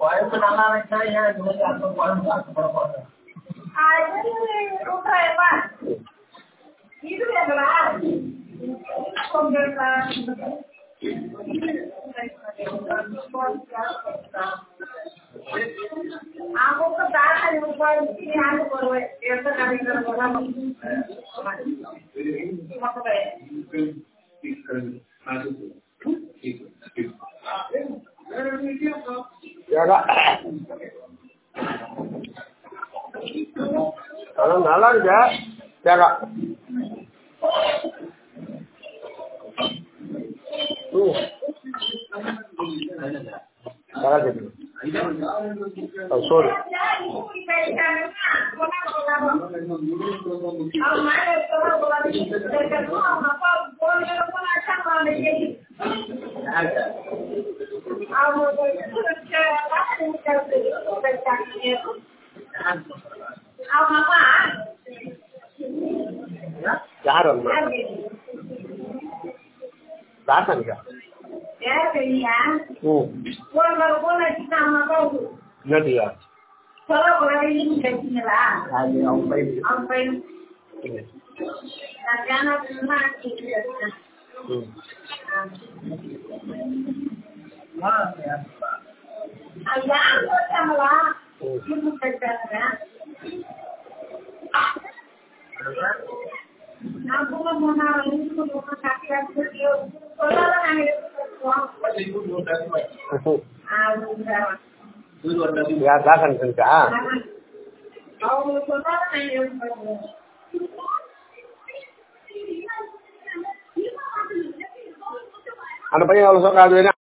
குழம்பு நல்லா வச்சா ஏன் இது மாதிரி அந்த குழம்பு ஆசைப்பட போறேன் இது வேங்களா கொஞ்சம் அவங்க தாத்தா ரூபாய்க்கு ஆண்டு போடுவேன் எந்த கடைகள் ஏகா அதான் நல்லா இருக்கு ஏகா ம் நல்லா இருக்கு அது சோறு அவங்க அம்மா யார் அம்மா தாத்தானிக்கா யார் தெரியா ம் போன போன வச்சுட்டு அவங்க அப்பாவுக்கு என்னடியா சொல்லக்கூடாது கட்டிங்களா அது அவங்க பையன் அவங்க பையன் ம் நான் தியானத்துலாம் ஆக்கிட்டு ம் அது யார் போட்டாங்களா ம் இருந்து கட்டாங்க நான் போன போனா இருந்து போன கட்டி சொல்லாத நாங்க எடுத்துக்குவோம் யார் தாத்தானி இருக்கா அவங்க சொல்லாத நாங்க எடுத்துக்குவோம் அந்த பையன் அவ்வளோ சொல்ல அது வேணும்